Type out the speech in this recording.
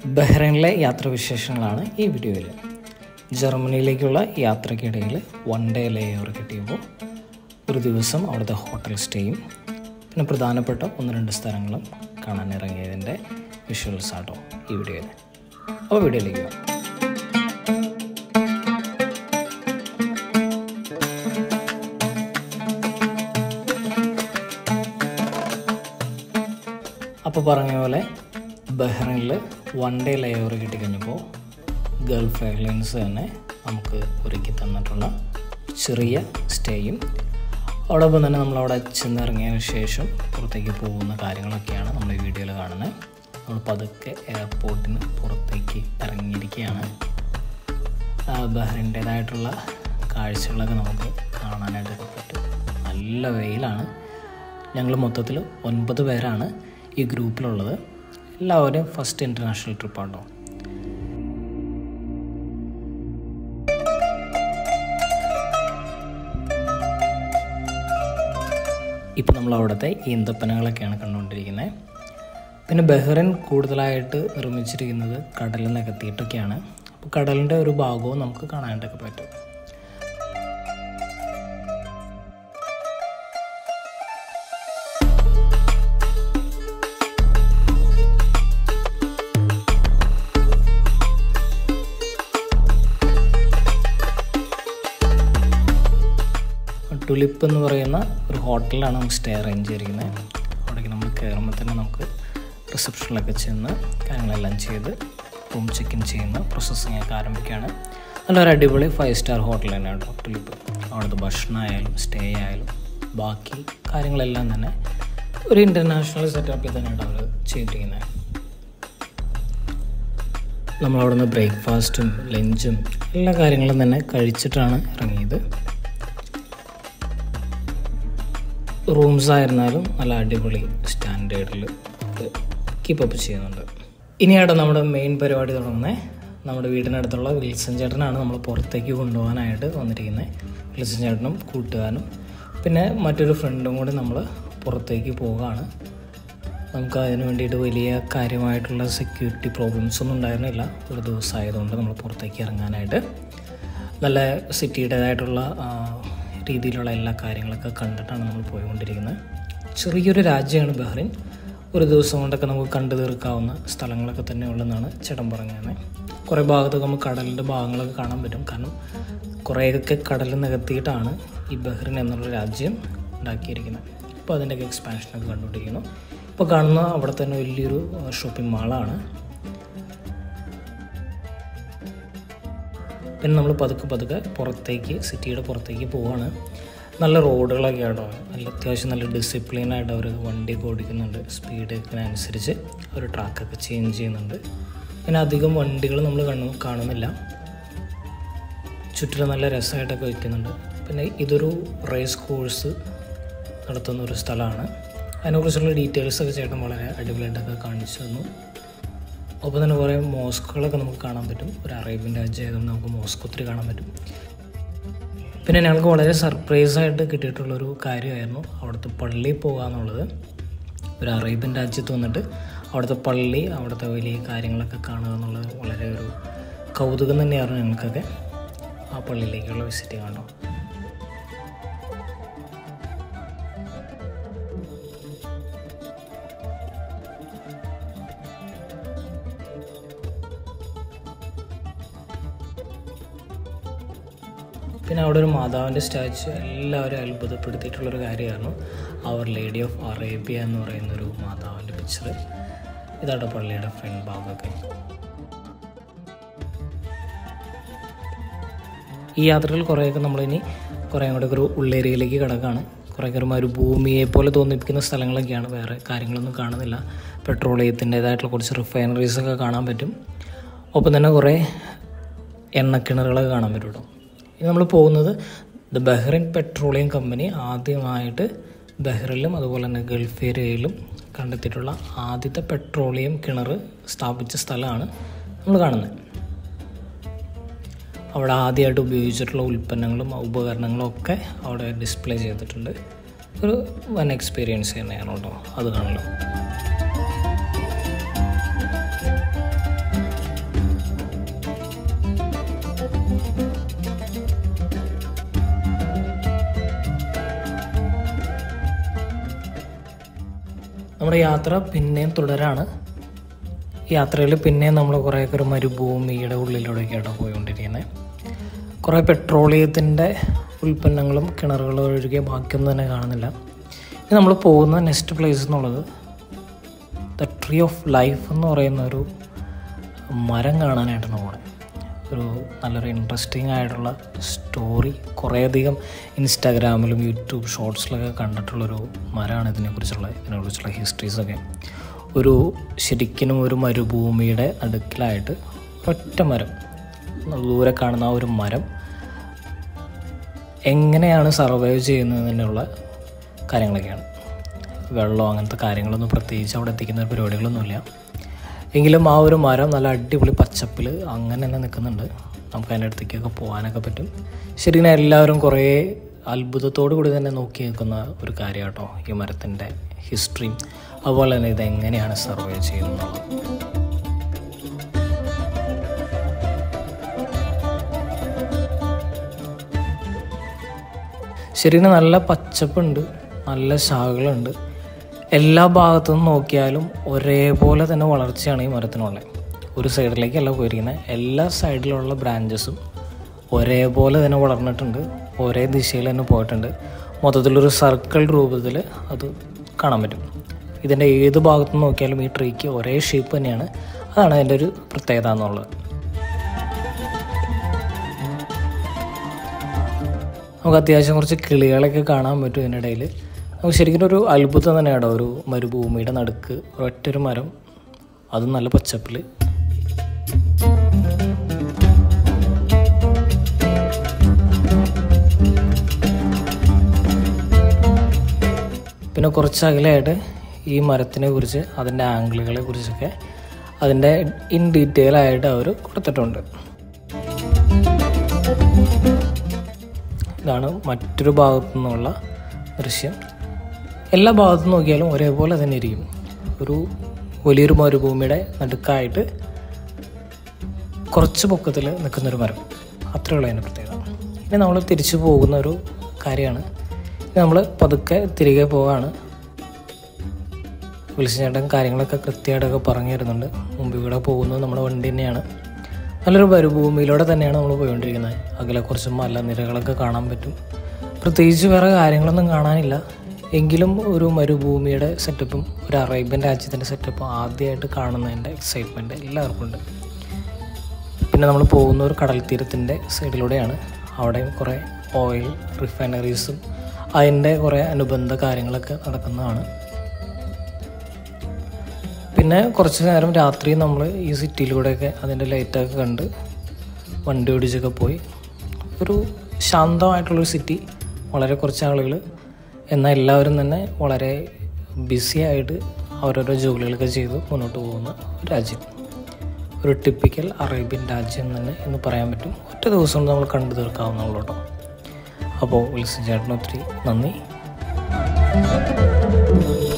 ബഹ്റൈനിലെ യാത്രാവിശേഷങ്ങളാണ് ഈ വീഡിയോയിൽ ജർമ്മനിയിലേക്കുള്ള യാത്രയ്ക്കിടയിൽ വൺ ഡേ ലേ ഓവർ കിട്ടിയപ്പോൾ ഒരു ദിവസം അവിടുത്തെ ഹോട്ടൽ സ്റ്റേയും പിന്നെ പ്രധാനപ്പെട്ട ഒന്ന് രണ്ട് സ്ഥലങ്ങളും കാണാൻ ഇറങ്ങിയതിൻ്റെ വിഷ്വൽസ് ആട്ടോ ഈ വീഡിയോയിൽ അപ്പോൾ വീഡിയോയിലേക്ക് പോകാം അപ്പോൾ പറഞ്ഞ പോലെ ബഹ്റൈനിൽ വൺ ഡേ ലേ ഓവർ കിട്ടിക്കഴിഞ്ഞപ്പോൾ ഗൾഫ് എയർലൈൻസ് തന്നെ നമുക്ക് ഒരുക്കി തന്നിട്ടുള്ള ചെറിയ സ്റ്റേയും അതോടൊപ്പം തന്നെ നമ്മളവിടെ ചെന്നിറങ്ങിയതിന് ശേഷം പുറത്തേക്ക് പോകുന്ന കാര്യങ്ങളൊക്കെയാണ് നമ്മൾ ഈ വീഡിയോയിൽ കാണുന്നത് നമ്മൾ പതുക്കെ എയർപോർട്ടിന് പുറത്തേക്ക് ഇറങ്ങിയിരിക്കുകയാണ് ആ ബഹ്റിൻ്റേതായിട്ടുള്ള കാഴ്ചകളൊക്കെ നമുക്ക് കാണാനായിട്ടൊക്കെ പറ്റും നല്ല വെയിലാണ് ഞങ്ങൾ മൊത്തത്തിൽ ഒൻപത് പേരാണ് ഈ ഗ്രൂപ്പിലുള്ളത് എല്ലാവരും ഫസ്റ്റ് ഇൻ്റർനാഷണൽ ട്രിപ്പാണോ ഇപ്പം നമ്മൾ അവിടുത്തെ ഈന്തപ്പനകളൊക്കെയാണ് കണ്ടുകൊണ്ടിരിക്കുന്നത് പിന്നെ ബഹ്റൈൻ കൂടുതലായിട്ട് നിർമ്മിച്ചിരിക്കുന്നത് കടലിൽ നികത്തിയിട്ടൊക്കെയാണ് അപ്പോൾ കടലിൻ്റെ ഒരു ഭാഗവും നമുക്ക് കാണാനായിട്ടൊക്കെ പറ്റും ടുലിപ്പ് എന്ന് പറയുന്ന ഒരു ഹോട്ടലിലാണ് നമുക്ക് സ്റ്റേ അറേഞ്ച് ചെയ്തിരിക്കുന്നത് അവിടേക്ക് നമ്മൾ കയറുമ്പോൾ തന്നെ നമുക്ക് റിസപ്ഷനിലൊക്കെ ചെന്ന് കാര്യങ്ങളെല്ലാം ചെയ്ത് റൂം ചെക്ക് ഇൻ ചെയ്യുന്ന പ്രോസസ്സിങ് ഒക്കെ ആരംഭിക്കുകയാണ് നല്ലൊരു അടിപൊളി ഫൈവ് സ്റ്റാർ ഹോട്ടൽ തന്നെയാണ് കേട്ടോ ടുലിപ്പ് അവിടുത്തെ ഭക്ഷണം ആയാലും സ്റ്റേ ആയാലും ബാക്കി കാര്യങ്ങളെല്ലാം തന്നെ ഒരു ഇൻ്റർനാഷണൽ സെറ്റപ്പിൽ തന്നെയാണ് അവർ ചെയ്തിരിക്കുന്നത് നമ്മളവിടുന്ന് ബ്രേക്ക്ഫാസ്റ്റും ലഞ്ചും എല്ലാ കാര്യങ്ങളും തന്നെ കഴിച്ചിട്ടാണ് ഇറങ്ങിയത് റൂംസ് ആയിരുന്നാലും നല്ല അടിപൊളി സ്റ്റാൻഡേർഡിൽ കീപ്പപ്പ് ചെയ്യുന്നുണ്ട് ഇനിയായിട്ട് നമ്മുടെ മെയിൻ പരിപാടി തുടങ്ങുന്നത് നമ്മുടെ വീടിനടുത്തുള്ള വിൽസൺ ചേട്ടനാണ് നമ്മൾ പുറത്തേക്ക് കൊണ്ടുപോകാനായിട്ട് വന്നിരിക്കുന്നത് വിൽസൺ ചേട്ടനും കൂട്ടുകാരനും പിന്നെ മറ്റൊരു ഫ്രണ്ടും കൂടി നമ്മൾ പുറത്തേക്ക് പോവുകയാണ് നമുക്ക് അതിന് വേണ്ടിയിട്ട് വലിയ കാര്യമായിട്ടുള്ള സെക്യൂരിറ്റി പ്രോബ്ലംസ് ഒന്നും ഉണ്ടായിരുന്നില്ല ഒരു ദിവസം ആയതുകൊണ്ട് നമ്മൾ പുറത്തേക്ക് ഇറങ്ങാനായിട്ട് നല്ല സിറ്റിയുടേതായിട്ടുള്ള രീതിയിലുള്ള എല്ലാ കാര്യങ്ങളൊക്കെ കണ്ടിട്ടാണ് നമ്മൾ പോയിക്കൊണ്ടിരിക്കുന്നത് ചെറിയൊരു രാജ്യമാണ് ബഹ്റിൻ ഒരു ദിവസം കൊണ്ടൊക്കെ നമുക്ക് കണ്ടു തീർക്കാവുന്ന സ്ഥലങ്ങളൊക്കെ തന്നെ ഉള്ളതെന്നാണ് ചേട്ടൻ പറഞ്ഞത് കുറേ ഭാഗത്തൊക്കെ നമുക്ക് കടലിൻ്റെ ഭാഗങ്ങളൊക്കെ കാണാൻ പറ്റും കാരണം കുറേയൊക്കെ കടൽ നികത്തിയിട്ടാണ് ഈ ബഹ്റിൻ എന്നുള്ള രാജ്യം ഉണ്ടാക്കിയിരിക്കുന്നത് അപ്പോൾ അതിൻ്റെയൊക്കെ എക്സ്പാൻഷനൊക്കെ കണ്ടുകൊണ്ടിരിക്കുന്നു ഇപ്പോൾ കാണുന്ന അവിടെ തന്നെ വലിയൊരു ഷോപ്പിംഗ് മാളാണ് പിന്നെ നമ്മൾ പതുക്കെ പതുക്കെ പുറത്തേക്ക് സിറ്റിയുടെ പുറത്തേക്ക് പോവാണ് നല്ല റോഡുകളൊക്കെ ആട്ടോ നല്ല അത്യാവശ്യം നല്ല ഡിസിപ്ലിനായിട്ട് അവർ വണ്ടിയൊക്കെ ഓടിക്കുന്നുണ്ട് സ്പീഡൊക്കെ അവർ ട്രാക്കൊക്കെ ചേഞ്ച് ചെയ്യുന്നുണ്ട് പിന്നെ അധികം വണ്ടികൾ നമ്മൾ കാണു കാണുന്നില്ല ചുറ്റിലും നല്ല രസമായിട്ടൊക്കെ വയ്ക്കുന്നുണ്ട് പിന്നെ ഇതൊരു റേസ് കോഴ്സ് നടത്തുന്ന ഒരു സ്ഥലമാണ് അതിനെക്കുറിച്ചുള്ള ഡീറ്റെയിൽസൊക്കെ ചേട്ടൻ വളരെ അടിപൊളിയായിട്ടൊക്കെ കാണിച്ചു തന്നു ഒപ്പം തന്നെ കുറേ മോസ്കുകളൊക്കെ നമുക്ക് കാണാൻ പറ്റും ഒരു അറേബ്യൻ രാജ്യമായതുകൊണ്ട് നമുക്ക് മോസ്ക് ഒത്തിരി കാണാൻ പറ്റും പിന്നെ ഞങ്ങൾക്ക് വളരെ സർപ്രൈസായിട്ട് കിട്ടിയിട്ടുള്ളൊരു കാര്യമായിരുന്നു അവിടുത്തെ പള്ളിയിൽ പോകുക എന്നുള്ളത് ഒരു അറേബ്യൻ രാജ്യത്ത് വന്നിട്ട് അവിടുത്തെ പള്ളി അവിടുത്തെ വലിയ കാര്യങ്ങളൊക്കെ കാണുക എന്നുള്ളത് വളരെ ഒരു കൗതുകം തന്നെയായിരുന്നു ഞങ്ങൾക്കൊക്കെ ആ പള്ളിയിലേക്കുള്ള വിസിറ്റ് കാണണം പിന്നെ അവിടെ ഒരു മാതാവിൻ്റെ സ്റ്റാച്ചു എല്ലാവരും അത്ഭുതപ്പെടുത്തിയിട്ടുള്ളൊരു കാര്യമാണ് അവർ ലേഡി ഓഫ് അറേബ്യ എന്ന് പറയുന്ന ഒരു മാതാവിൻ്റെ പിക്ചർ ഇതാട്ടോ പള്ളിയുടെ ഫ്രണ്ട് ഭാഗമൊക്കെ ഈ യാത്രയിൽ കുറേയൊക്കെ നമ്മളിനി കുറേ കൂടെ ഒരു ഉള്ളേരിയയിലേക്ക് കിടക്കുകയാണ് കുറേ കയറുമ്പോൾ ഒരു ഭൂമിയെ പോലെ തോന്നിപ്പിക്കുന്ന സ്ഥലങ്ങളൊക്കെയാണ് വേറെ കാര്യങ്ങളൊന്നും കാണുന്നില്ല പെട്രോളിയത്തിൻ്റേതായിട്ടുള്ള കുറച്ച് റിഫൈനറീസൊക്കെ കാണാൻ പറ്റും ഒപ്പം തന്നെ കുറേ എണ്ണക്കിണറുകളൊക്കെ കാണാൻ പറ്റും കേട്ടോ ഇനി നമ്മൾ പോകുന്നത് ദ ബഹ്റിൻ പെട്രോളിയം കമ്പനി ആദ്യമായിട്ട് ബഹ്റിലും അതുപോലെ തന്നെ ഗൾഫ് ഏരിയയിലും കണ്ടെത്തിയിട്ടുള്ള ആദ്യത്തെ പെട്രോളിയം കിണർ സ്ഥാപിച്ച സ്ഥലമാണ് നമ്മൾ കാണുന്നത് അവിടെ ആദ്യമായിട്ട് ഉപയോഗിച്ചിട്ടുള്ള ഉൽപ്പന്നങ്ങളും ഉപകരണങ്ങളും ഒക്കെ അവിടെ ഡിസ്പ്ലേ ചെയ്തിട്ടുണ്ട് ഒരു വൻ എക്സ്പീരിയൻസ് തന്നെയാണ് കേട്ടോ അത് കാണല്ലോ നമ്മുടെ യാത്ര പിന്നെയും തുടരാണ് യാത്രയിൽ പിന്നെയും നമ്മൾ കുറേയൊക്കെ ഒരു മരുഭൂമിയുടെ ഉള്ളിലൂടെയൊക്കെയാണ് പോയിക്കൊണ്ടിരിക്കുന്നത് കുറേ പെട്രോളിയത്തിൻ്റെ ഉൽപ്പന്നങ്ങളും കിണറുകളും ഒഴികെ ബാക്കിയൊന്നും തന്നെ കാണുന്നില്ല ഇനി നമ്മൾ പോകുന്ന നെക്സ്റ്റ് പ്ലേസ് എന്നുള്ളത് ദ ട്രീ ഓഫ് ലൈഫ് എന്ന് പറയുന്ന ഒരു മരം കാണാനായിട്ടാണ് പോണത് ഒരു നല്ലൊരു ഇൻട്രസ്റ്റിംഗ് ആയിട്ടുള്ള സ്റ്റോറി കുറേയധികം ഇൻസ്റ്റാഗ്രാമിലും യൂട്യൂബ് ഷോർട്സിലൊക്കെ കണ്ടിട്ടുള്ളൊരു മരമാണ് ഇതിനെക്കുറിച്ചുള്ള ഇതിനെക്കുറിച്ചുള്ള ഹിസ്റ്ററീസൊക്കെ ഒരു ശരിക്കും ഒരു മരുഭൂമിയുടെ അടുക്കിലായിട്ട് ഒറ്റ മരം ദൂരെ കാണുന്ന ആ ഒരു മരം എങ്ങനെയാണ് സർവൈവ് ചെയ്യുന്നതിനുള്ള കാര്യങ്ങളൊക്കെയാണ് വെള്ളം അങ്ങനത്തെ കാര്യങ്ങളൊന്നും പ്രത്യേകിച്ച് അവിടെ എത്തിക്കുന്ന പരിപാടികളൊന്നുമില്ല എങ്കിലും ആ ഒരു മരം നല്ല അടിപൊളി പച്ചപ്പിൽ അങ്ങനെ തന്നെ നിൽക്കുന്നുണ്ട് നമുക്ക് അതിൻ്റെ അടുത്തേക്കൊക്കെ പോകാനൊക്കെ പറ്റും ശരിക്കും എല്ലാവരും കുറേ അത്ഭുതത്തോടു കൂടി തന്നെ നോക്കി നിൽക്കുന്ന ഒരു കാര്യം കേട്ടോ ഈ മരത്തിൻ്റെ ഹിസ്റ്ററിയും അതുപോലെ തന്നെ ഇത് എങ്ങനെയാണ് സർവൈവ് ചെയ്യുന്നത് ശരിക്കും നല്ല പച്ചപ്പുണ്ട് നല്ല ശാഖകളുണ്ട് എല്ലാ ഭാഗത്തു നിന്നും നോക്കിയാലും ഒരേപോലെ തന്നെ വളർച്ചയാണ് ഈ മരത്തിനുള്ളത് ഒരു സൈഡിലേക്കല്ല പോയിരിക്കുന്നത് എല്ലാ സൈഡിലുള്ള ബ്രാഞ്ചസും ഒരേപോലെ തന്നെ വളർന്നിട്ടുണ്ട് ഒരേ ദിശയിൽ തന്നെ പോയിട്ടുണ്ട് മൊത്തത്തിലൊരു സർക്കിൾ രൂപത്തിൽ അത് കാണാൻ പറ്റും ഇതിൻ്റെ ഏത് ഭാഗത്തു നിന്ന് നോക്കിയാലും ഈ ട്രീക്ക് ഒരേ ഷേപ്പ് തന്നെയാണ് അതാണ് അതിൻ്റെ ഒരു പ്രത്യേകത എന്നുള്ളത് നമുക്ക് അത്യാവശ്യം കുറച്ച് കിളികളൊക്കെ കാണാൻ പറ്റും ഇതിനിടയിൽ നമുക്ക് ശരിക്കും ഒരു അത്ഭുതം തന്നെയാണ് ഒരു മരുഭൂമിയുടെ നടുക്ക് ഒറ്റൊരു മരം അതും നല്ല പച്ചപ്പിൽ പിന്നെ കുറച്ച് അകലെയായിട്ട് ഈ മരത്തിനെ കുറിച്ച് അതിൻ്റെ ആംഗിളുകളെ കുറിച്ചൊക്കെ അതിൻ്റെ ഇൻ ഡീറ്റെയിൽ ആയിട്ട് അവർ കൊടുത്തിട്ടുണ്ട് ഇതാണ് മറ്റൊരു ഭാഗത്തു നിന്നുള്ള ദൃശ്യം എല്ലാ ഭാഗത്തു നോക്കിയാലും ഒരേപോലെ തന്നെ ഇരിക്കും ഒരു വലിയൊരു മരുഭൂമിയുടെ നടുക്കായിട്ട് കുറച്ച് പൊക്കത്തിൽ നിൽക്കുന്നൊരു മരം അത്രയുള്ള അതിൻ്റെ പ്രത്യേകത ഇനി നമ്മൾ തിരിച്ചു പോകുന്ന ഒരു കാര്യമാണ് ഇനി നമ്മൾ പതുക്കെ തിരികെ പോവാണ് വിളിച്ചേട്ടൻ കാര്യങ്ങളൊക്കെ കൃത്യമായിട്ടൊക്കെ പറഞ്ഞു തരുന്നുണ്ട് മുമ്പ് ഇവിടെ പോകുന്നത് നമ്മുടെ വണ്ടി തന്നെയാണ് നല്ലൊരു മരുഭൂമിയിലൂടെ തന്നെയാണ് നമ്മൾ പോയിക്കൊണ്ടിരിക്കുന്നത് അകലെ കുറച്ച് മലനിരകളൊക്കെ കാണാൻ പറ്റും പ്രത്യേകിച്ച് വേറെ കാര്യങ്ങളൊന്നും കാണാനില്ല എങ്കിലും ഒരു മരുഭൂമിയുടെ സെറ്റപ്പും ഒരു അറേബ്യൻ രാജ്യത്തിൻ്റെ സെറ്റപ്പും ആദ്യമായിട്ട് കാണുന്നതിൻ്റെ എക്സൈറ്റ്മെൻറ്റ് എല്ലാവർക്കും ഉണ്ട് പിന്നെ നമ്മൾ പോകുന്ന ഒരു കടൽ തീരത്തിൻ്റെ സൈഡിലൂടെയാണ് അവിടെയും കുറേ ഓയിൽ റിഫൈനറീസും അതിൻ്റെ കുറേ അനുബന്ധ കാര്യങ്ങളൊക്കെ നടക്കുന്നതാണ് പിന്നെ കുറച്ച് നേരം രാത്രി നമ്മൾ ഈ സിറ്റിയിലൂടെയൊക്കെ അതിൻ്റെ ലൈറ്റൊക്കെ കണ്ട് വണ്ടി ഓടിച്ചൊക്കെ പോയി ഒരു ശാന്തമായിട്ടുള്ളൊരു സിറ്റി വളരെ കുറച്ച് ആളുകൾ എന്നാൽ എല്ലാവരും തന്നെ വളരെ ബിസി ആയിട്ട് ഓരോരോ ജോലികളൊക്കെ ചെയ്ത് മുന്നോട്ട് പോകുന്ന ഒരു രാജ്യം ഒരു ടിപ്പിക്കൽ അറേബ്യൻ രാജ്യം തന്നെ എന്ന് പറയാൻ പറ്റും ഒറ്റ ദിവസം കൊണ്ട് നമ്മൾ കണ്ടു തീർക്കാവുന്നുള്ളൂ കേട്ടോ അപ്പോൾ വിൽസൺ ചേട്ടന് ഒത്തിരി നന്ദി